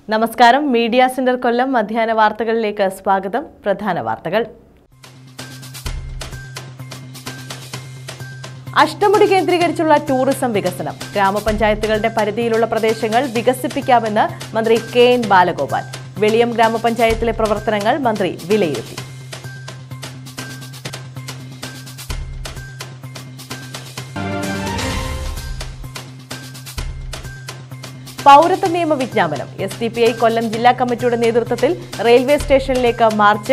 നമസ്കാരം media centre കൊല്ലം മധ്യാഹ്ന വാർത്തകളിലേക്ക് സ്വാഗതം പ്രധാന വാർത്തകൾ അഷ്ടമുടി കേന്ദ്രീകരിച്ചുള്ള ടൂറിസം വികസനം ഗ്രാമപഞ്ചായത്തുകളുടെ പരിധിയിലുള്ള പ്രദേശങ്ങൾ വികസിപ്പിക്കാമെന്ന് മന്ത്രി കെ എൻ ബാലഗോപാൽ വെളിയം ഗ്രാമപഞ്ചായത്തിലെ പ്രവർത്തനങ്ങൾ മന്ത്രി വിലയിരുത്തി പൗരത്വ നിയമ വിജ്ഞാപനം S D P I Kollam ജില്ലാ കമ്മിറ്റിയുടെ നേതൃത്വത്തിൽ റെയിൽവേ സ്റ്റേഷനിലേക്ക് മാർച്ച്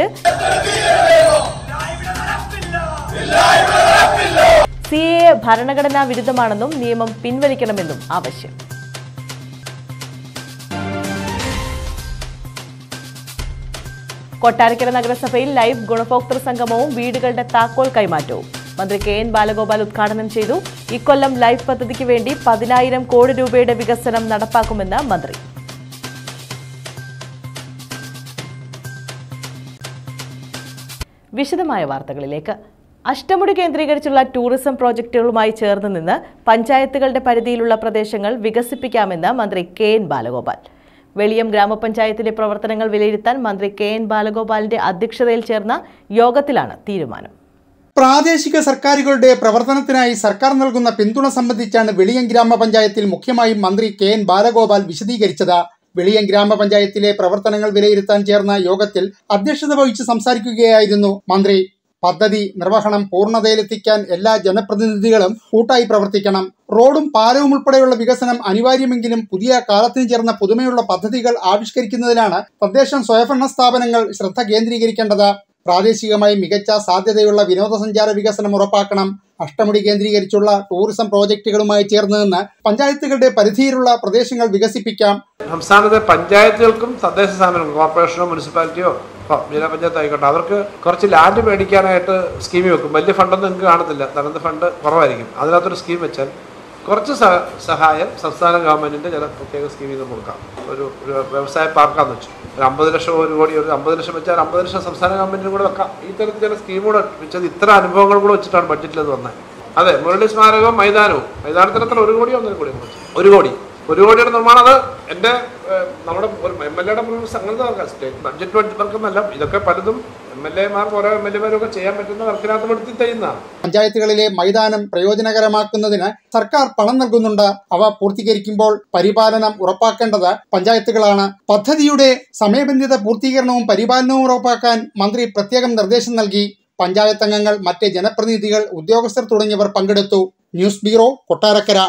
സി എ ഭരണഘടനാ വിരുദ്ധമാണെന്നും നിയമം പിൻവലിക്കണമെന്നും ആവശ്യം കൊട്ടാരക്കര നഗരസഭയിൽ ലൈവ് ഗുണഭോക്തൃ സംഗമവും വീടുകളുടെ താക്കോൽ കൈമാറ്റവും മന്ത്രി കെ എൻ ബാലഗോപാൽ ഉദ്ഘാടനം ചെയ്തു ഇക്കൊല്ലം ലൈഫ് പദ്ധതിക്ക് വേണ്ടി പതിനായിരം കോടി രൂപയുടെ വികസനം നടപ്പാക്കുമെന്ന് മന്ത്രി വിശദമായ വാർത്തകളിലേക്ക് അഷ്ടമുടി കേന്ദ്രീകരിച്ചുള്ള ടൂറിസം പ്രോജക്റ്റുകളുമായി ചേർന്ന് നിന്ന് പഞ്ചായത്തുകളുടെ പരിധിയിലുള്ള പ്രദേശങ്ങൾ വികസിപ്പിക്കാമെന്ന് മന്ത്രി കെ എൻ ബാലഗോപാൽ വെളിയം ഗ്രാമപഞ്ചായത്തിലെ പ്രവർത്തനങ്ങൾ വിലയിരുത്താൻ മന്ത്രി കെ എൻ ബാലഗോപാലിന്റെ അധ്യക്ഷതയിൽ ചേർന്ന യോഗത്തിലാണ് തീരുമാനം പ്രാദേശിക സർക്കാരുകളുടെ പ്രവർത്തനത്തിനായി സർക്കാർ നൽകുന്ന പിന്തുണ സംബന്ധിച്ചാണ് വെളിയം ഗ്രാമപഞ്ചായത്തിൽ മുഖ്യമായും മന്ത്രി കെ എൻ ബാലഗോപാൽ വിശദീകരിച്ചത് വെളിയം ഗ്രാമപഞ്ചായത്തിലെ പ്രവർത്തനങ്ങൾ വിലയിരുത്താൻ ചേർന്ന യോഗത്തിൽ അധ്യക്ഷത വഹിച്ച് സംസാരിക്കുകയായിരുന്നു മന്ത്രി പദ്ധതി നിർവഹണം പൂർണ്ണതയിലെത്തിക്കാൻ എല്ലാ ജനപ്രതിനിധികളും കൂട്ടായി പ്രവർത്തിക്കണം റോഡും പാലവും ഉൾപ്പെടെയുള്ള വികസനം അനിവാര്യമെങ്കിലും പുതിയ കാലത്തിന് ചേർന്ന പുതുമയുള്ള പദ്ധതികൾ ആവിഷ്കരിക്കുന്നതിലാണ് തദ്ദേശ സ്വയംഭരണ സ്ഥാപനങ്ങൾ ശ്രദ്ധ കേന്ദ്രീകരിക്കേണ്ടത് പ്രാദേശികമായി മികച്ച സാധ്യതയുള്ള വിനോദസഞ്ചാര വികസനം ഉറപ്പാക്കണം അഷ്ടമുടി കേന്ദ്രീകരിച്ചുള്ള ടൂറിസം പ്രോജക്റ്റുകളുമായി ചേർന്ന് നിന്ന് പഞ്ചായത്തുകളുടെ പരിധിയിലുള്ള പ്രദേശങ്ങൾ വികസിപ്പിക്കാം സംസ്ഥാനത്തെ പഞ്ചായത്തുകൾക്കും തദ്ദേശ സ്ഥാപനങ്ങൾക്കും കോർപ്പറേഷനോ മുനിസിപ്പാലിറ്റിയോ ഇപ്പോൾ ജില്ലാ പഞ്ചായത്ത് ആയിക്കോട്ടെ അവർക്ക് കുറച്ച് ലാൻഡ് മേടിക്കാനായിട്ട് സ്കീം വെക്കും വലിയ ഫണ്ടൊന്നും നിങ്ങൾക്ക് കാണത്തില്ല തനത് ഫണ്ട് കുറവായിരിക്കും അതിനകത്തൊരു സ്കീം വെച്ചാൽ കുറച്ച് സഹ- സഹായം സംസ്ഥാന ഗവൺമെൻറ്റിൻ്റെ ചില പ്രത്യേക സ്കീമിൽ നിന്ന് കൊടുക്കാം ഒരു ഒരു വ്യവസായ പാർക്കാന്ന് വെച്ചു ഒരു അമ്പത് ലക്ഷം ഒരു കോടി ഒരു അമ്പത് ലക്ഷം വെച്ചാൽ അമ്പത് ലക്ഷം സംസ്ഥാന ഗവൺമെൻറ്റിനും കൂടെ വെക്കാം ഈ തരത്തിൽ ചില സ്കീം കൂടെ വെച്ചത് ഇത്ര അനുഭവങ്ങൾ കൂടെ വെച്ചിട്ടാണ് ബഡ്ജറ്റിൽ അത് വന്നത് അതെ മുരളി സ്മാരകവും മൈതാനവും മൈതാനത്തിന് എത്ര ഒരു കോടിയോ ഒന്നര കോടിയോ ഒരു കോടി ഒരു കോടിയുടെ നിർമ്മാണം അത് എൻ്റെ ഏഹ്, നമ്മുടെ ഒരു എം എൽ എയുടെ സംഗതി നോക്കാം സ്റ്റേറ്റ് ബഡ്ജറ്റ് വർക്കെന്നല്ല ഇതൊക്കെ പലതും എം എൽ എമാർക്ക് ഓരോ എം എൽ എമാരും ഒക്കെ ചെയ്യാൻ പറ്റുന്ന വർക്കിനകത്ത് പെടുത്തി ചെയ്യുന്നതാണ് പഞ്ചായത്തുകളിലെ മൈതാനം പ്രയോജനകരമാക്കുന്നതിന് സർക്കാർ പണം നൽകുന്നുണ്ട് അവ പൂർത്തീകരിക്കുമ്പോൾ പരിപാലനം ഉറപ്പാക്കേണ്ടത് പഞ്ചായത്തുകളാണ് പദ്ധതിയുടെ സമയബന്ധിത പൂർത്തീകരണവും പരിപാലനവും ഉറപ്പാക്കാൻ മന്ത്രി പ്രത്യേകം നിർദ്ദേശം നൽകി പഞ്ചായത്ത് അംഗങ്ങൾ മറ്റ് ജനപ്രതിനിധികൾ ഉദ്യോഗസ്ഥർ തുടങ്ങിയവർ പങ്കെടുത്തു ന്യൂസ് ബ്യൂറോ കൊട്ടാരക്കര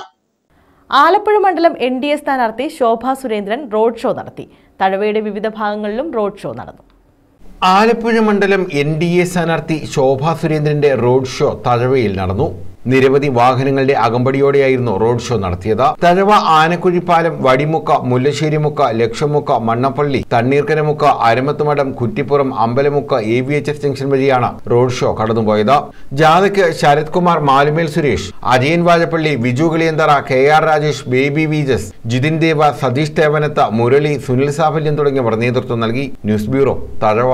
ആലപ്പുഴ മണ്ഡലം എൻ ഡി എ സ്ഥാനാർത്ഥി ശോഭ സുരേന്ദ്രൻ റോഡ് ഷോ നടത്തി തഴവയുടെ വിവിധ ഭാഗങ്ങളിലും റോഡ് ഷോ നടന്നു ആലപ്പുഴ മണ്ഡലം എൻ ഡി എ സ്ഥാനാർത്ഥി ശോഭാ സുരേന്ദ്രന്റെ റോഡ് ഷോ തഴവയിൽ നടന്നു നിരവധി വാഹനങ്ങളുടെ അകമ്പടിയോടെയായിരുന്നു റോഡ് ഷോ നടത്തിയത് Thazhava Anakkuzhippalam Vadimukku Mullasserimukku Lakshamukku Mannappally Thanneerkkaramukku Aramathumadom Kuttippuram Ambalamukku A V H S junction വഴിയാണ് റോഡ് ഷോ കടന്നുപോയത് ജാഥയ്ക്ക് ശരത് കുമാർ മാലുമേൽ സുരേഷ് അജയൻ വാഴപ്പള്ളി വിജു കളിയന്തറ കെ ആർ രാജേഷ് ബേബി വീജസ് ജിതിൻ ദേവ സതീഷ് തേവനത്ത മുരളി സുനിൽ സാഫല്യം തുടങ്ങിയവർ നേതൃത്വം നൽകി ന്യൂസ് ബ്യൂറോ തഴവ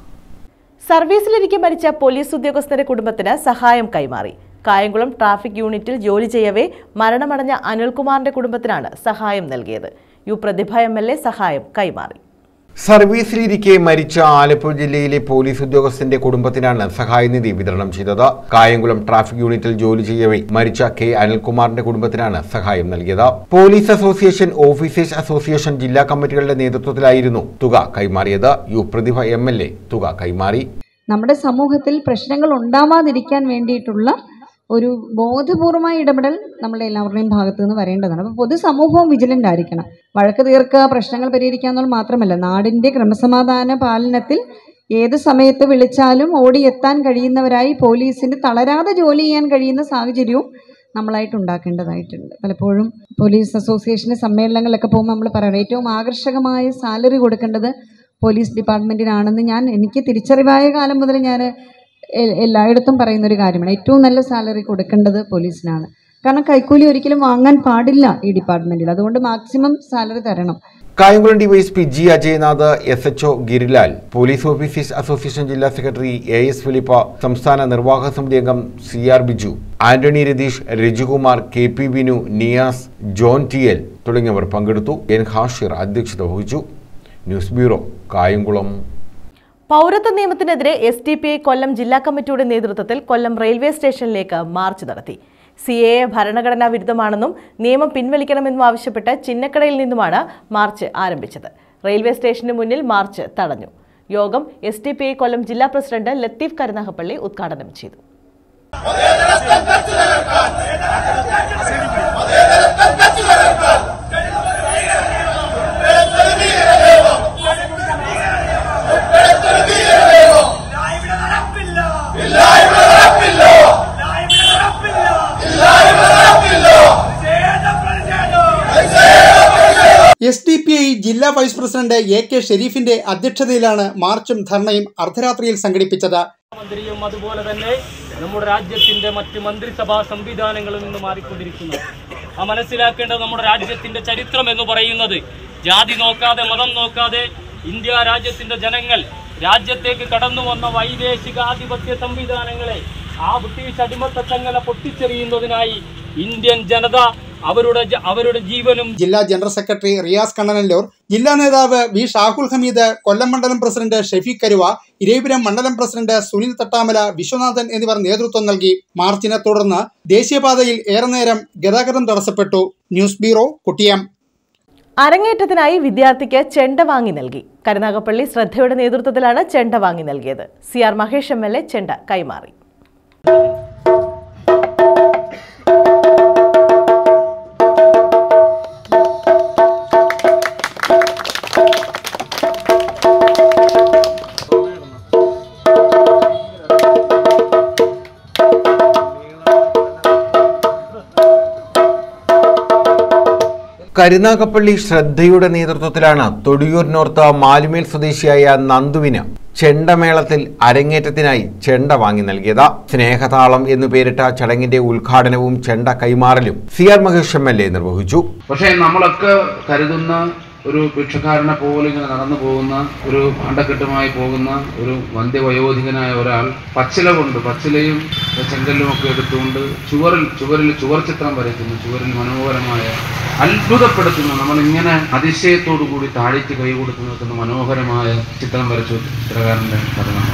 സർവീസിലിരിക്കെ മരിച്ച പോലീസ് ഉദ്യോഗസ്ഥരുടെ കുടുംബത്തിന് സഹായം കൈമാറി കായംകുളം ട്രാഫിക് യൂണിറ്റിൽ ജോലി ചെയ്യവേ മരണമടഞ്ഞ അനിൽകുമാറിന്റെ കുടുംബത്തിനാണ് സഹായം നൽകിയത് U Prathibha M L A സഹായം കൈമാറി സർവീസിലിരിക്കെ മരിച്ച ആലപ്പുഴ ജില്ലയിലെ പോലീസ് ഉദ്യോഗസ്ഥന്റെ കുടുംബത്തിനാണ് സഹായനിധി വിതരണം ചെയ്തത് കായംകുളം ട്രാഫിക് യൂണിറ്റിൽ ജോലി ചെയ്യവേ മരിച്ച കെ അനിൽകുമാറിന്റെ കുടുംബത്തിനാണ് സഹായം നൽകിയത് പോലീസ് അസോസിയേഷൻ ഓഫീസേഴ്സ് അസോസിയേഷൻ ജില്ലാ കമ്മിറ്റികളുടെ നേതൃത്വത്തിലായിരുന്നു തുക കൈമാറിയത് U Prathibha M L A തുക കൈമാറി നമ്മുടെ സമൂഹത്തിൽ പ്രശ്നങ്ങൾ ഉണ്ടാവാതിരിക്കാൻ വേണ്ടിയിട്ടുള്ള ഒരു ബോധപൂർവമായ ഇടപെടൽ നമ്മളുടെ എല്ലാവരുടെയും ഭാഗത്തു നിന്ന് വരേണ്ടതാണ് അപ്പോൾ പൊതുസമൂഹവും വിജിലൻ്റ് ആയിരിക്കണം വഴക്ക് തീർക്കുക പ്രശ്നങ്ങൾ പരിഹരിക്കുക എന്നുള്ളത് മാത്രമല്ല നാടിൻ്റെ ക്രമസമാധാന പാലനത്തിൽ ഏത് സമയത്ത് വിളിച്ചാലും ഓടിയെത്താൻ കഴിയുന്നവരായി പോലീസിന് തളരാതെ ജോലി ചെയ്യാൻ കഴിയുന്ന സാഹചര്യവും നമ്മളായിട്ട് ഉണ്ടാക്കേണ്ടതായിട്ടുണ്ട് പലപ്പോഴും പോലീസ് അസോസിയേഷൻ്റെ സമ്മേളനങ്ങളിലൊക്കെ പോകുമ്പോൾ നമ്മൾ പറയണം ഏറ്റവും ആകർഷകമായ സാലറി കൊടുക്കേണ്ടത് പോലീസ് ഡിപ്പാർട്ട്മെൻറ്റിനാണെന്ന് ഞാൻ എനിക്ക് തിരിച്ചറിവായ കാലം മുതൽ ഞാൻ എ- എല്ലായിടത്തും പറയുന്ന ഒരു കാര്യമാണ് ഏറ്റവും നല്ല സാലറി കൊടുക്കേണ്ടത് പോലീസിനാണ് കാരണം കൈക്കൂലി ഒരിക്കലും വാങ്ങാൻ പാടില്ല ഈ ഡിപ്പാർട്ട്മെൻറ്റിൽ അതുകൊണ്ട് മാക്സിമം സാലറി തരണം Kayamkulam DYSP G Ajayanath S H O Girilal police officers association ജില്ലാ സെക്രട്ടറി എ എസ് ഫിലിപ്പ സംസ്ഥാന നിർവാഹക സമിതി അംഗം C R Biju Antony Ratheesh Rajikumar K P Binu Niyas John T L തുടങ്ങിയവർ പങ്കെടുത്തു എൻ ഹാഷിർ അധ്യക്ഷത വഹിച്ചു ന്യൂസ് ബ്യൂറോ കായംകുളം പൗരത്വ നിയമത്തിനെതിരെ S T P I Kollam ജില്ലാ കമ്മിറ്റിയുടെ നേതൃത്വത്തിൽ കൊല്ലം റെയിൽവേ സ്റ്റേഷനിലേക്ക് മാർച്ച് നടത്തി സി എ ഭരണഘടനാ വിരുദ്ധമാണെന്നും നിയമം പിൻവലിക്കണമെന്നും ആവശ്യപ്പെട്ട് ചിന്നക്കടയിൽ നിന്നുമാണ് മാർച്ച് ആരംഭിച്ചത് റെയിൽവേ സ്റ്റേഷന് മുന്നിൽ മാർച്ച് തടഞ്ഞു യോഗം S T P I Kollam ജില്ലാ പ്രസിഡന്റ് ലത്തീഫ് കരുനാഗപ്പള്ളി ഉദ്ഘാടനം ചെയ്തു ഇവിടെ നടപ്പില്ല ഇവിടെ നടപ്പില്ല ഇവിടെ നടപ്പില്ല പ്രതിഷേധം പ്രതിഷേധം എസ് ഡി പി ഐ ജില്ലാ വൈസ് പ്രസിഡന്റ് എ കെ ഷെരീഫിന്റെ അധ്യക്ഷതയിലാണ് മാർച്ചും ധർണയും അർദ്ധരാത്രിയിൽ സംഘടിപ്പിച്ചത് മന്ത്രിയും അതുപോലെ തന്നെ നമ്മുടെ രാജ്യത്തിന്റെ മറ്റ് മന്ത്രിസഭാ സംവിധാനങ്ങളിൽ നിന്ന് മാറിക്കൊണ്ടിരിക്കുന്നു ആ മനസ്സിലാക്കേണ്ടത് നമ്മുടെ രാജ്യത്തിന്റെ ചരിത്രം എന്ന് പറയുന്നത് ജാതി നോക്കാതെ മതം നോക്കാതെ ഇന്ത്യ രാജ്യത്തിന്റെ ജനങ്ങൾ രാജ്യത്തേക്ക് കടന്നു വന്ന വൈദേശികാധിപത്യ സംവിധാനങ്ങളെ ആ ബ്രിട്ടീഷ് അടിമത്തങ്ങളെ പൊട്ടിച്ചെറിയുന്നതിനായി ഇന്ത്യൻ ജനത അവരുടെ ജ- അവരുടെ ജീവനും ജില്ലാ ജനറൽ സെക്രട്ടറി റിയാസ് കണ്ണനല്ലൂർ ജില്ലാ നേതാവ് വി ഷാഹുൽ ഹമീദ് കൊല്ലം മണ്ഡലം പ്രസിഡന്റ് ഷെഫീഖ് കരുവ ഇരവിപുരം മണ്ഡലം പ്രസിഡന്റ് സുനിൽ തട്ടാമല വിശ്വനാഥൻ എന്നിവർ നേതൃത്വം നൽകി മാർച്ചിനെ തുടർന്ന് ദേശീയപാതയിൽ ഏറെ നേരം ഗതാഗതം തടസ്സപ്പെട്ടു ന്യൂസ് ബ്യൂറോ കുട്ടിയം അരങ്ങേറ്റത്തിനായി വിദ്യാർത്ഥിക്ക് ചെണ്ട വാങ്ങി നൽകി കരുനാഗപ്പള്ളി ശ്രദ്ധയുടെ നേതൃത്വത്തിലാണ് ചെണ്ട വാങ്ങി നൽകിയത് C R Mahesh M L A ചെണ്ട കൈമാറി കരുനാഗപ്പള്ളി ശ്രദ്ധയുടെ നേതൃത്വത്തിലാണ് തൊടിയൂർ നോർത്ത് മാലുമേൽ സ്വദേശിയായ നന്ദുവിന് ചെണ്ടമേളത്തിൽ അരങ്ങേറ്റത്തിനായി ചെണ്ട വാങ്ങി നൽകിയത് സ്നേഹതാളം എന്നു പേരിട്ട ചടങ്ങിന്റെ ഉദ്ഘാടനവും ചെണ്ട കൈമാറലും C R Mahesh M L A നിർവഹിച്ചു പക്ഷേ നമ്മളൊക്കെ കരുതുന്ന ഒരു ഭിക്ഷക്കാരനെ പോലെ ഇങ്ങനെ നടന്നു പോകുന്ന ഒരു അണ്ടക്കെട്ടുമായി പോകുന്ന ഒരു വന്ധ്യവയോധികനായ ഒരാൾ പച്ചില കൊണ്ട് പച്ചിലയും ചെങ്കല്ലും ഒക്കെ എടുത്തുകൊണ്ട് ചുവറിൽ ചുവരിൽ ചുവർ ചിത്രം വരയ്ക്കുന്നു ചുവരിൽ മനോഹരമായ അത്ഭുതപ്പെടുത്തുന്ന നമ്മളിങ്ങനെ അതിശയത്തോടു കൂടി താഴ്ത്തി കൈ കൊടുത്തു നിൽക്കുന്ന മനോഹരമായ ചിത്രം വരച്ച ഒരു ചിത്രകാരൻ്റെ കഥ നമ്മൾ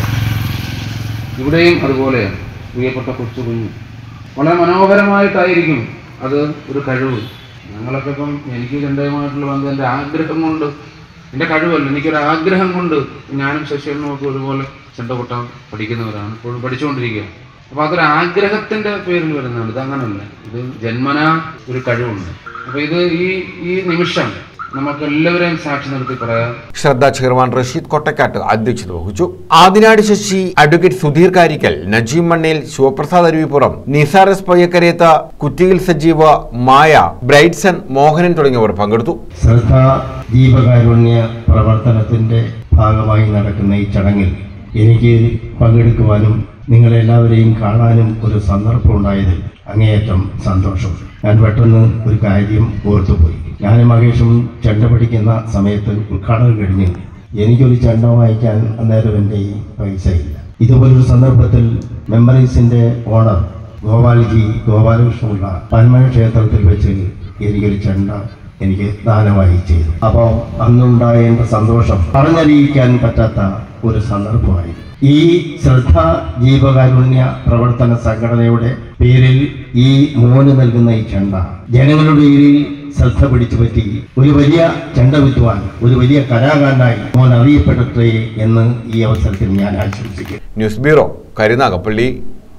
ഇവിടെയും അതുപോലെയാണ് പ്രിയപ്പെട്ട കൊച്ചു കുഞ്ഞു വളരെ മനോഹരമായിട്ടായിരിക്കും അത് ഒരു കഴിവ് ഞങ്ങളൊക്കെ ഇപ്പം എനിക്ക് ചെണ്ടയുമായിട്ടുള്ള ബന്ധം എൻ്റെ ആഗ്രഹം കൊണ്ട് എൻ്റെ കഴിവല്ല എനിക്കൊരു ആഗ്രഹം കൊണ്ട് ഞാനും ശശിയണ്ണും ഒക്കെ ഒരുപോലെ ചെണ്ട കൊട്ടാൻ പഠിക്കുന്നവരാണ് ഇപ്പോഴും പഠിച്ചുകൊണ്ടിരിക്കുകയാണ് അപ്പോൾ അതൊരു ആഗ്രഹത്തിൻ്റെ പേരിൽ വരുന്നതാണ് ഇത് അങ്ങനല്ല ഇത് ജന്മനാ ഒരു കഴിവുണ്ട് അപ്പോൾ ഇത് ഈ ഈ നിമിഷം നമുക്ക് എല്ലാവരെയും സാക്ഷി നിർത്തി പറയാം ശ്രദ്ധ ചെയർമാൻ റഷീദ് കൊട്ടക്കാട്ട് അധ്യക്ഷത വഹിച്ചു ആദിനാട് ശശി അഡ്വക്കേറ്റ് സുധീർ കാരിക്കൽ നജീം മണ്ണേൽ ശിവപ്രസാദ് അരുവിപ്പുറം നിസാർ എസ് പൊയ്യക്കരയത്ത് കുറ്റിയിൽ സജീവ മായ ബ്രൈറ്റ്സൺ മോഹനൻ തുടങ്ങിയവർ പങ്കെടുത്തു ശ്രദ്ധ ദീപകാരുണ്യ പ്രവർത്തനത്തിൻ്റെ ഭാഗമായി നടക്കുന്ന ഈ ചടങ്ങിൽ എനിക്ക് പങ്കെടുക്കുവാനും നിങ്ങളെല്ലാവരെയും കാണാനും ഒരു സന്ദർഭം ഉണ്ടായതിൽ അങ്ങേയറ്റം സന്തോഷം ഞാൻ പെട്ടെന്ന് ഒരു കാര്യം ഓർത്തുപോയി ഞാനും മഹേഷും ചെണ്ട പഠിക്കുന്ന സമയത്ത് ഉദ്ഘാടനം കഴിഞ്ഞ് എനിക്കൊരു ചെണ്ട വായിക്കാൻ അന്നേരം എൻ്റെ ഈ പൈസ ഇല്ല ഇതുപോലൊരു സന്ദർഭത്തിൽ മെമ്മറീസിൻ്റെ ഓണർ ഗോപാൽജി ഗോപാലകൃഷ്ണനുള്ള പന്മന ക്ഷേത്രത്തിൽ വെച്ച് എനിക്കൊരു ചെണ്ട എനിക്ക് ദാനമായി ചെയ്തു അപ്പോൾ അന്നുണ്ടായ എൻ്റെ സന്തോഷം പറഞ്ഞറിയിക്കാൻ പറ്റാത്ത ഒരു സന്ദർഭമായി ഈ ശ്രദ്ധ ജീവകാരുണ്യ പ്രവർത്തന സംഘടനയുടെ പേരിൽ ഈ മോന് നൽകുന്ന ഈ ചെണ്ട ജനങ്ങളുടെ ഇടയിൽ ശ്രദ്ധ പിടിച്ചു പറ്റി ഒരു വലിയ ചെണ്ട വിദ്വാൻ ഒരു വലിയ കലാകാരനായി മോൻ അറിയപ്പെടട്ടെ എന്ന് ഈ അവസരത്തിൽ ഞാൻ ആശംസിക്കുന്നു ന്യൂസ് ബ്യൂറോ കരുനാഗപ്പള്ളി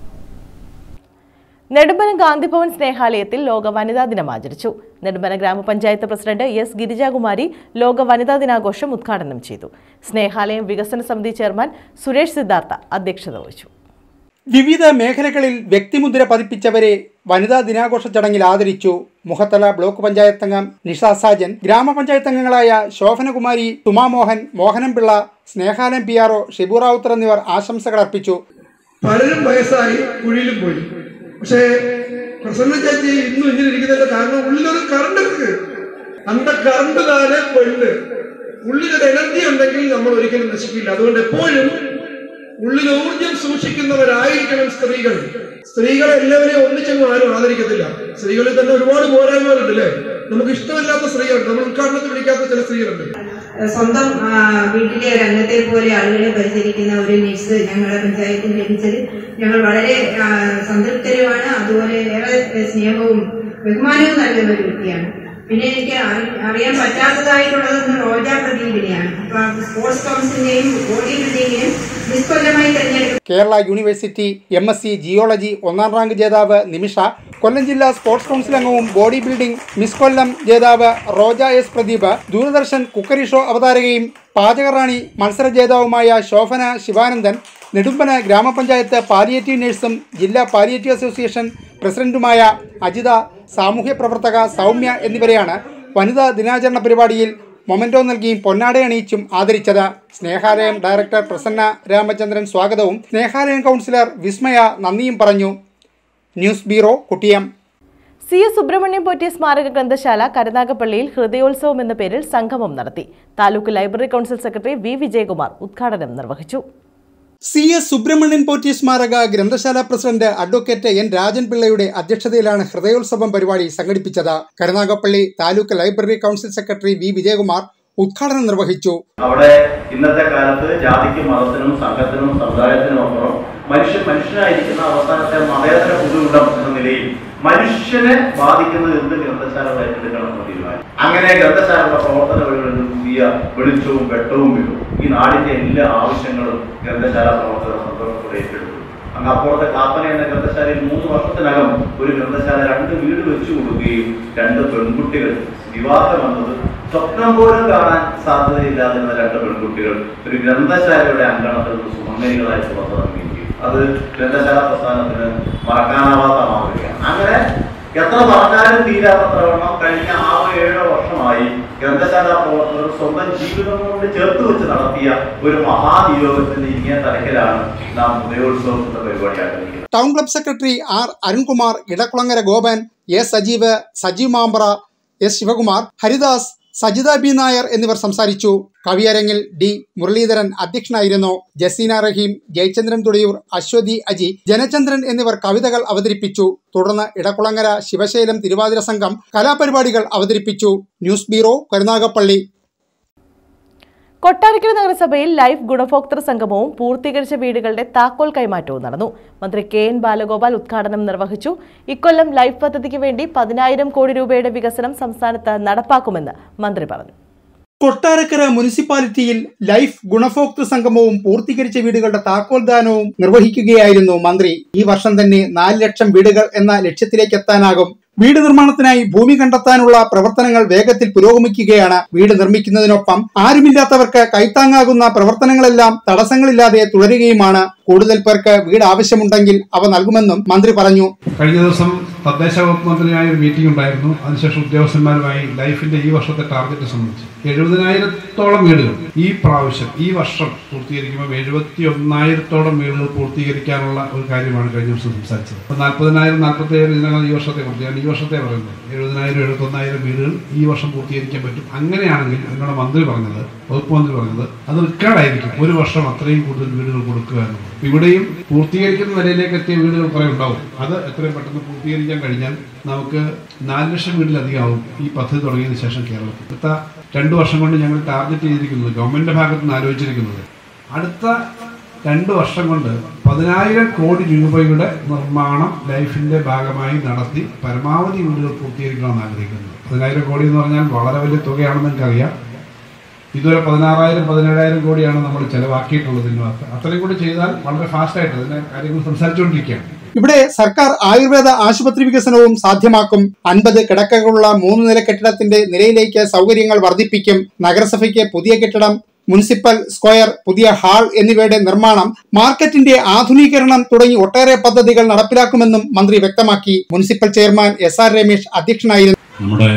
നെടുമ്പന ഗാന്ധിഭവൻ സ്നേഹാലയത്തിൽ ലോക വനിതാ ദിനം ആചരിച്ചു നെടുമ്പന ഗ്രാമപഞ്ചായത്ത് പ്രസിഡന്റ് എസ് ഗിരിജാകുമാരി ലോക വനിതാ ദിനാഘോഷം ഉദ്ഘാടനം ചെയ്തു സ്നേഹാലയം വികസന സമിതി ചെയർമാൻ സുരേഷ് സിദ്ധാർത്ഥ അധ്യക്ഷത വഹിച്ചു വിവിധ മേഖലകളിൽ വ്യക്തിമുദ്ര പതിപ്പിച്ചവരെ വനിതാ ദിനാഘോഷ ചടങ്ങിൽ ആദരിച്ചു മുഖത്തല ബ്ലോക്ക് പഞ്ചായത്ത് അംഗം നിഷ സാജൻ ഗ്രാമപഞ്ചായത്ത് അംഗങ്ങളായ ശോഭനകുമാരി തുമാമോഹൻ മോഹനം Pillai Snehalayam P R O Shibu Rawther എന്നിവർ ആശംസകൾ അർപ്പിച്ചു പലരും വയസ്സായി കുഴിയിലും പോയി പക്ഷേ പ്രസന്ന ചേച്ചി ഇന്നും ഇങ്ങനെ ഇരിക്കുന്നതിന്റെ കാരണം ഉള്ളിലൊരു കറണ്ട് ഉണ്ട് അന്ത കറണ്ട് താനെ പെണ്ണ് ഉള്ളിലൊരു എനർജി ഉണ്ടെങ്കിൽ നമ്മൾ ഒരിക്കലും നശിക്കില്ല അതുകൊണ്ട് എപ്പോഴും ഉള്ളിൽ ഊർജം സൂക്ഷിക്കുന്നവരായിരിക്കണം സ്ത്രീകൾ സ്ത്രീകളെ എല്ലാവരെയും ഒന്നിച്ചങ്ങ് ആരും ആദരിക്കത്തില്ല സ്ത്രീകളിൽ തന്നെ ഒരുപാട് പോരായ്മകളുണ്ട് അല്ലേ നമുക്ക് ഇഷ്ടമില്ലാത്ത സ്ത്രീകളുണ്ട് നമ്മൾ ഉദ്ഘാടനത്തിൽ വിളിക്കാത്ത ചില സ്ത്രീകളുണ്ട് സ്വന്തം ആ, വീട്ടിലെ ഒരു അംഗത്തെ പോലെ ആളുകളെ പരിചരിക്കുന്ന ഒരു നഴ്സ് ഞങ്ങളുടെ പഞ്ചായത്തിൽ ലഭിച്ചത് ഞങ്ങൾ വളരെ ആ, സംതൃപ്തരുമാണ് അതുപോലെ ഏറെ സ്നേഹവും ബഹുമാനവും നൽകുന്ന ഒരു വ്യക്തിയാണ് പിന്നെ എനിക്ക് അറി- അറിയാൻ പറ്റാത്തതായിട്ടുള്ളത് ഒന്ന് റോജ പ്രദീപിനെയാണ് അപ്പൊ സ്പോർട്സ് കൗൺസിലിന്റെയും ബോഡി ബിൽഡിങ്ങിനും നിഷ്കൊല്ലമായി തെരഞ്ഞെടുക്കും Kerala university M S C geology ഒന്നാം റാങ്ക് ജേതാവ് നിമിഷ കൊല്ലം ജില്ലാ സ്പോർട്സ് കൗൺസിൽ അംഗവും ബോഡി ബിൽഡിംഗ് മിസ് കൊല്ലം ജേതാവ് Roja S Pradeep Doordarshan cookery show അവതാരകയും പാചകറാണി മത്സര ജേതാവുമായ ശോഭന ശിവാനന്ദൻ നെടുമ്പന ഗ്രാമപഞ്ചായത്ത് പാലിയേറ്റീവ് നഴ്സും ജില്ലാ പാലിയേറ്റീവ് അസോസിയേഷൻ പ്രസിഡന്റുമായ അജിത സാമൂഹ്യ പ്രവർത്തക സൗമ്യ എന്നിവരെയാണ് വനിതാ ദിനാചരണ പരിപാടിയിൽ മൊമെന്റോ നൽകിയും പൊന്നാടയണിയിച്ചും ആദരിച്ചത് സ്നേഹാലയം ഡയറക്ടർ പ്രസന്ന രാമചന്ദ്രൻ സ്വാഗതവും സ്നേഹാലയം കൗൺസിലർ വിസ്മയ നന്ദിയും പറഞ്ഞു ന്യൂസ് ബ്യൂറോ കുട്ടിയം സി എസ് സുബ്രഹ്മണ്യം പോറ്റി സ്മാരക ഗ്രന്ഥശാല കരുനാഗപ്പള്ളിയിൽ ഹൃദയോത്സവം എന്ന പേരിൽ സംഗമം നടത്തി taluk library council secretary V Vijayakumar ഉദ്ഘാടനം നിർവഹിച്ചു സി എസ് സുബ്രഹ്മണ്യൻ പോറ്റി സ്മാരക ഗ്രന്ഥശാല പ്രസിഡന്റ് അഡ്വക്കേറ്റ് എൻ രാജൻ പിള്ളയുടെ അധ്യക്ഷതയിലാണ് ഹൃദയോത്സവം പരിപാടി സംഘടിപ്പിച്ചത് Karunagappally taluk library council secretary V Vijayakumar ഉദ്ഘാടനം നിർവഹിച്ചു അവിടെ ഇന്നത്തെ കാലത്ത് ജാതിക്കും മതത്തിനും സംഘത്തിനും സമുദായത്തിനും അപ്പുറം മനുഷ്യൻ മനുഷ്യനായിരിക്കുന്ന അവസാനത്തെ മതേതര പൊതുവിടം എന്ന നിലയിൽ മനുഷ്യനെ ബാധിക്കുന്നത് എന്ത് ഗ്രന്ഥശാലകൾ ഏറ്റെടുക്കണം എന്ന തീരുമാനം അങ്ങനെ ഗ്രന്ഥശാലയുടെ പ്രവർത്തന വഴികളിൽ പുതിയ വെളിച്ചവും വെട്ടവും വീഴും ഈ നാടിന്റെ എല്ലാ ആവശ്യങ്ങളും ഗ്രന്ഥശാല പ്രവർത്തകർ സന്തോഷത്തോടെ ഏറ്റെടുത്തു അങ്ങ് അപ്പുറത്തെ കാപ്പന എന്ന ഗ്രന്ഥശാലയിൽ മൂന്ന് വർഷത്തിനകം ഒരു ഗ്രന്ഥശാല രണ്ട് വീട് വെച്ചു കൊടുക്കുകയും രണ്ട് പെൺകുട്ടികൾ വിവാഹം വന്നത് സ്വപ്നം പോലും കാണാൻ സാധ്യതയില്ലാതിരുന്ന രണ്ട് പെൺകുട്ടികൾ ഒരു ഗ്രന്ഥശാലയുടെ അങ്കണത്തിൽ നിന്ന് സുമംഗലികളായി പുറത്തിറങ്ങുകയും ചെയ്തു അത് ഗ്രന്ഥശാല പ്രസ്ഥാനത്തിന് മറക്കാനാവാത്ത മാതൃകയാണ് അങ്ങനെ എത്ര പറഞ്ഞാലും തീരാത്തത്ര വണ്ണം കഴിഞ്ഞ ആറോ ഏഴോ വർഷമായി ഗ്രന്ഥശാല പ്രവർത്തകർ സ്വന്തം ജീവിതം കൊണ്ട് ചേർത്ത് വെച്ച് നടത്തിയ ഒരു മഹാനിയോഗത്തിന്റെ ഇങ്ങനെ തലക്കിലാണ് നാം ഉദയോത്സവത്തിന്റെ പരിപാടി ആരംഭിക്കുന്നത് town club secretary R Arunkumar Edakkulangara Gopan S Sajeev Sajeev Mambra S Sivakumar Haridas Sajitha B Nair എന്നിവർ സംസാരിച്ചു കവിയരങ്ങിൽ ഡി മുരളീധരൻ അധ്യക്ഷനായിരുന്നു ജസീന റഹീം ജയചന്ദ്രൻ തുടിയൂർ അശ്വതി അജി ജനചന്ദ്രൻ എന്നിവർ കവിതകൾ അവതരിപ്പിച്ചു തുടർന്ന് ഇടക്കുളങ്ങര ശിവശൈലം തിരുവാതിര സംഘം കലാപരിപാടികൾ അവതരിപ്പിച്ചു ന്യൂസ് ബ്യൂറോ കരുനാഗപ്പള്ളി കൊട്ടാരക്കര നഗരസഭയിൽ ലൈഫ് ഗുണഭോക്തൃ സംഗമവും പൂർത്തീകരിച്ച വീടുകളുടെ താക്കോൽ കൈമാറ്റവും നടന്നു മന്ത്രി കെ എൻ ബാലഗോപാൽ ഉദ്ഘാടനം നിർവഹിച്ചു ഇക്കൊല്ലം ലൈഫ് പദ്ധതിക്ക് വേണ്ടി പതിനായിരം കോടി രൂപയുടെ വികസനം സംസ്ഥാനത്ത് നടപ്പാക്കുമെന്ന് മന്ത്രി പറഞ്ഞു കൊട്ടാരക്കര മുനിസിപ്പാലിറ്റിയിൽ ലൈഫ് ഗുണഭോക്തൃ സംഗമവും പൂർത്തീകരിച്ച വീടുകളുടെ താക്കോൽദാനവും നിർവഹിക്കുകയായിരുന്നു മന്ത്രി ഈ വർഷം തന്നെ നാല് ലക്ഷം വീടുകൾ എന്ന ലക്ഷ്യത്തിലേക്ക് എത്താനാകും വീട് നിർമ്മാണത്തിനായി ഭൂമി കണ്ടെത്താനുള്ള പ്രവർത്തനങ്ങൾ വേഗത്തിൽ പുരോഗമിക്കുകയാണ് വീട് നിർമ്മിക്കുന്നതിനൊപ്പം ആരുമില്ലാത്തവർക്ക് കൈത്താങ്ങാകുന്ന പ്രവർത്തനങ്ങളെല്ലാം തടസ്സങ്ങളില്ലാതെ തുടരുകയുമാണ് കൂടുതൽ പേർക്ക് വീട് ആവശ്യമുണ്ടെങ്കിൽ അവ നൽകുമെന്നും മന്ത്രി പറഞ്ഞു കഴിഞ്ഞ ദിവസം തദ്ദേശ വകുപ്പ് മന്ത്രിയായ ഒരു മീറ്റിംഗ് ഉണ്ടായിരുന്നു അതിനുശേഷം ഉദ്യോഗസ്ഥന്മാരുമായി ലൈഫിന്റെ ഈ വർഷത്തെ ടാർഗറ്റ് സംബന്ധിച്ച് എഴുപതിനായിരത്തോളം വീടുകൾ ഈ പ്രാവശ്യം ഈ വർഷം പൂർത്തീകരിക്കുമ്പോൾ എഴുപത്തി ഒന്നായിരത്തോളം വീടുകൾ പൂർത്തീകരിക്കാനുള്ള ഒരു കാര്യമാണ് കഴിഞ്ഞ ദിവസം സംസാരിച്ചത് അപ്പൊ നാൽപ്പതിനായിരം നാൽപ്പത്തി ഏഴ് ഇതിനകം ഈ വർഷത്തെ കുറിച്ച് ഞാൻ ഈ വർഷത്തെ പറയുന്നത് എഴുപതിനായിരം എഴുപത്തൊന്നായിരം വീടുകൾ ഈ വർഷം പൂർത്തീകരിക്കാൻ പറ്റും അങ്ങനെയാണെങ്കിൽ എന്നോട് മന്ത്രി പറഞ്ഞത് വകുപ്പ് മന്ത്രി പറഞ്ഞത് അത് റെക്കോർഡായിരിക്കും ഒരു വർഷം അത്രയും കൂടുതൽ വീടുകൾ കൊടുക്കുക എന്നുള്ളത് ഇവിടെയും പൂർത്തീകരിക്കുന്ന നിലയിലേക്ക് എത്തിയ വീടുകൾ കുറെ ഉണ്ടാവും അത് എത്രയും പെട്ടെന്ന് പൂർത്തീകരിക്കാൻ കഴിഞ്ഞാൽ നമുക്ക് നാല് ലക്ഷം വീട്ടിലധികം ആവും ഈ പദ്ധതി തുടങ്ങിയതിന് ശേഷം കേരളത്തിൽ അടുത്ത രണ്ടു വർഷം കൊണ്ട് ഞങ്ങൾ ടാർഗറ്റ് ചെയ്തിരിക്കുന്നത് ഗവൺമെന്റിന്റെ ഭാഗത്ത് നിന്ന് ആലോചിച്ചിരിക്കുന്നത് അടുത്ത രണ്ട് വർഷം കൊണ്ട് പതിനായിരം കോടി രൂപയുടെ നിർമ്മാണം ലൈഫിന്റെ ഭാഗമായി നടത്തി പരമാവധി വീടുകൾ പൂർത്തീകരിക്കണമെന്ന് ആഗ്രഹിക്കുന്നു പതിനായിരം കോടി എന്ന് പറഞ്ഞാൽ വളരെ വലിയ തുകയാണെന്ന് എനിക്കറിയാം ഇതുവരെ പതിനാറായിരം പതിനേഴായിരം കോടിയാണ് നമ്മൾ ചെലവാക്കിയിട്ടുള്ളത് ഇതിനകത്ത് അത്രയും കൂടി ചെയ്താൽ വളരെ ഫാസ്റ്റായിട്ട് അതിന്റെ കാര്യങ്ങൾ സംസാരിച്ചുകൊണ്ടിരിക്കുകയാണ് ഇവിടെ സർക്കാർ ആയുർവേദ ആശുപത്രി വികസനവും സാധ്യമാക്കും അൻപത് കിടക്കകളുള്ള മൂന്ന് നില കെട്ടിടത്തിന്റെ നിലയിലേക്ക് സൗകര്യങ്ങൾ വർദ്ധിപ്പിക്കും നഗരസഭയ്ക്ക് പുതിയ കെട്ടിടം മുനിസിപ്പൽ സ്ക്വയർ പുതിയ ഹാൾ എന്നിവയുടെ നിർമ്മാണം മാർക്കറ്റിന്റെ ആധുനീകരണം തുടങ്ങി ഒട്ടേറെ പദ്ധതികൾ നടപ്പിലാക്കുമെന്നും മന്ത്രി വ്യക്തമാക്കി municipal chairman S R Ramesh അധ്യക്ഷനായിരുന്നു നമ്മുടെ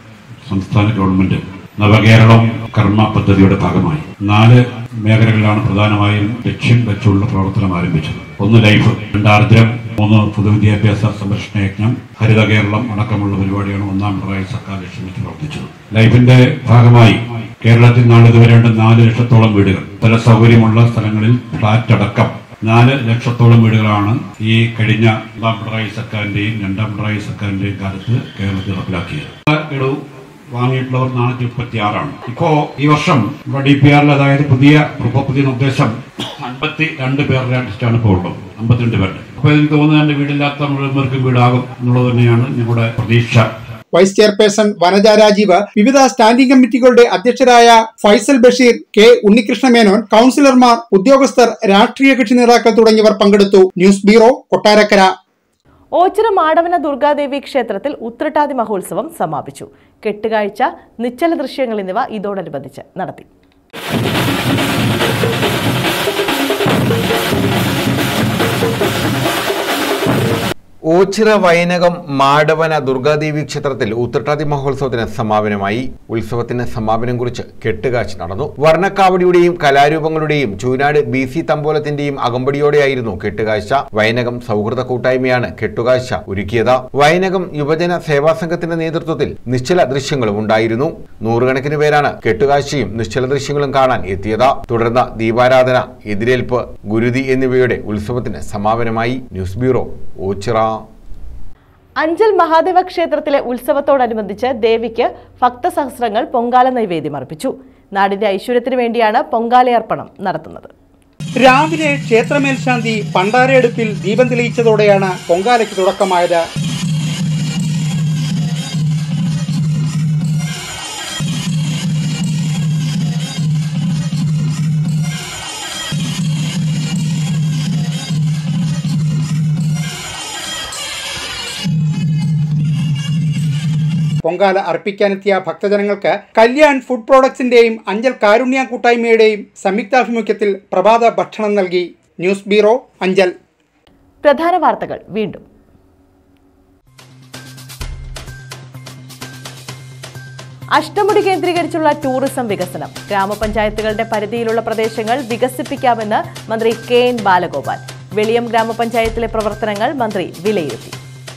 സംസ്ഥാന ഗവൺമെന്റ് നവകേരളം കർമ്മ പദ്ധതിയുടെ ഭാഗമായി നാല് മേഖലകളിലാണ് പ്രധാനമായും ലക്ഷ്യം വെച്ചുള്ള പ്രവർത്തനം ആരംഭിച്ചത് ഒന്ന് ലൈഫ് രണ്ട് ആർദ്രം മൂന്ന് പൊതുവിദ്യാഭ്യാസ സംരക്ഷണ യജ്ഞം ഹരിത കേരളം അടക്കമുള്ള പരിപാടിയാണ് ഒന്നാം പിണറായി സർക്കാർ ലക്ഷ്യം വെച്ച് പ്രവർത്തിച്ചത് ലൈഫിന്റെ ഭാഗമായി കേരളത്തിൽ നാളിതുവരെ ഉണ്ട് നാല് ലക്ഷത്തോളം വീടുകൾ പല സൗകര്യമുള്ള സ്ഥലങ്ങളിൽ ഫ്ളാറ്റ് അടക്കം നാല് ലക്ഷത്തോളം വീടുകളാണ് ഈ കഴിഞ്ഞ ഒന്നാം പിണറായി സർക്കാരിന്റെയും രണ്ടാം പിണറായി സർക്കാരിന്റെയും കാലത്ത് കേരളത്തിൽ നടപ്പിലാക്കിയത് ഗഡു വാങ്ങിയിട്ടുള്ളവർ നാനൂറ്റി മുപ്പത്തി ആറാണ് ഇപ്പോ ഈ വർഷം നമ്മുടെ ഡി പി ആറിൽ അതായത് പുതിയ പുതിയ നിർദ്ദേശം അൻപത്തി രണ്ട് പേരുടെ ലിസ്റ്റാണ് ഇപ്പോൾ ഉള്ളത് അമ്പത്തിരണ്ട് പേരുടെ അപ്പൊ എനിക്ക് തോന്നുന്നത് എന്റെ വീടില്ലാത്ത മുഴുവൻ പേർക്കും വീടാകും എന്നുള്ളത് തന്നെയാണ് ഞങ്ങളുടെ പ്രതീക്ഷ വൈസ് ചെയർപേഴ്സൺ വനജ രാജീവ് വിവിധ സ്റ്റാൻഡിംഗ് കമ്മിറ്റികളുടെ അധ്യക്ഷരായ ഫൈസൽ ബഷീർ കെ ഉണ്ണികൃഷ്ണ മേനോൻ കൌൺസിലർമാർ ഉദ്യോഗസ്ഥർ രാഷ്ട്രീയ കക്ഷി നേതാക്കൾ തുടങ്ങിയവർ പങ്കെടുത്തു ന്യൂസ് ബ്യൂറോ കൊട്ടാരക്കര ഓച്ചിറ മാടവന ദുർഗാദേവി ക്ഷേത്രത്തിൽ ഉത്രട്ടാതി മഹോത്സവം സമാപിച്ചു കെട്ടുകാഴ്ച നിശ്ചല ദൃശ്യങ്ങൾ എന്നിവ ഇതോടനുബന്ധിച്ച് നടത്തി ഓച്ചിറ വൈനകം മാടവന ദുർഗാദേവി ക്ഷേത്രത്തിൽ ഉത്രട്ടാതി മഹോത്സവത്തിന് സമാപനമായി ഉത്സവത്തിന് സമാപനം കുറിച്ച് കെട്ടുകാഴ്ച നടന്നു വർണ്ണക്കാവടിയുടെയും കലാരൂപങ്ങളുടെയും ചൂനാട് ബി സി തമ്പോലത്തിന്റെയും അകമ്പടിയോടെയായിരുന്നു കെട്ടുകാഴ്ച വൈനകം സൗഹൃദ കൂട്ടായ്മയാണ് കെട്ടുകാഴ്ച ഒരുക്കിയത് വൈനകം യുവജന സേവാ സംഘത്തിന്റെ നേതൃത്വത്തിൽ നിശ്ചല ദൃശ്യങ്ങളും ഉണ്ടായിരുന്നു നൂറുകണക്കിന് പേരാണ് കെട്ടുകാഴ്ചയും നിശ്ചല ദൃശ്യങ്ങളും കാണാൻ എത്തിയത് തുടർന്ന് ദീപാരാധന എതിരേൽപ്പ് ഗുരുതി എന്നിവയുടെ ഉത്സവത്തിന് സമാപനമായി ന്യൂസ് ബ്യൂറോ ഓച്ചിറ അഞ്ചൽ മഹാദേവ ക്ഷേത്രത്തിലെ ഉത്സവത്തോടനുബന്ധിച്ച് ദേവിക്ക് ഭക്തസഹസ്രങ്ങൾ പൊങ്കാല നൈവേദ്യം അർപ്പിച്ചു നാടിന്റെ ഐശ്വര്യത്തിന് വേണ്ടിയാണ് പൊങ്കാലയർപ്പണം നടത്തുന്നത് രാവിലെ ക്ഷേത്രമേൽശാന്തി പണ്ടാരയെടുപ്പിൽ ദീപം തെളിയിച്ചതോടെയാണ് പൊങ്കാലയ്ക്ക് തുടക്കമായത് പൊങ്കാല അർപ്പിക്കാനെത്തിയ ഭക്തജനങ്ങൾക്ക് കല്യാൺ ഫുഡ് പ്രോഡക്ട്സിന്റെയും അഞ്ചൽ കാരുണ്യ കൂട്ടായ്മയുടെയും സംയുക്താഭിമുഖ്യത്തിൽ പ്രഭാത ഭക്ഷണം നൽകി ന്യൂസ് ബ്യൂറോ അഞ്ചൽ പ്രധാന വാർത്തകൾ വീണ്ടും അഷ്ടമുടി കേന്ദ്രീകരിച്ചുള്ള ടൂറിസം വികസനം ഗ്രാമപഞ്ചായത്തുകളുടെ പരിധിയിലുള്ള പ്രദേശങ്ങൾ വികസിപ്പിക്കാമെന്ന് മന്ത്രി കെ എൻ ബാലഗോപാൽ വെളിയം ഗ്രാമപഞ്ചായത്തിലെ പ്രവർത്തനങ്ങൾ മന്ത്രി വിലയിരുത്തി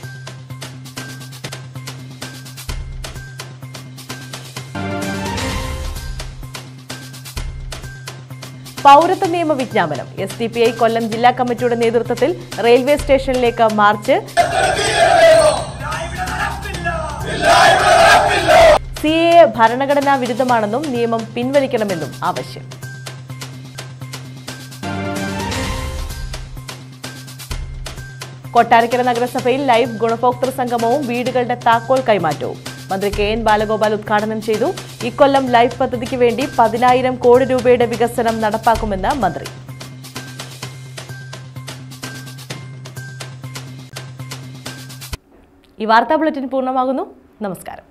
പൗരത്വ നിയമ വിജ്ഞാപനം S D P I Kollam ജില്ലാ കമ്മിറ്റിയുടെ നേതൃത്വത്തിൽ റെയിൽവേ സ്റ്റേഷനിലേക്ക് മാർച്ച് സി എ ഭരണഘടനാ വിരുദ്ധമാണെന്നും നിയമം പിൻവലിക്കണമെന്നും ആവശ്യം കൊട്ടാരക്കര നഗരസഭയിൽ ലൈവ് ഗുണഭോക്തൃ സംഗമവും വീടുകളുടെ താക്കോൽ കൈമാറ്റവും മന്ത്രി കെ എൻ ബാലഗോപാൽ ഉദ്ഘാടനം ചെയ്തു ഇക്കൊല്ലം ലൈഫ് പദ്ധതിക്ക് വേണ്ടി പതിനായിരം കോടി രൂപയുടെ വികസനം നടപ്പാക്കുമെന്ന് മന്ത്രി ഈ വാർത്താ ബുള്ളറ്റിൻ പൂർണ്ണമാകുന്നു നമസ്കാരം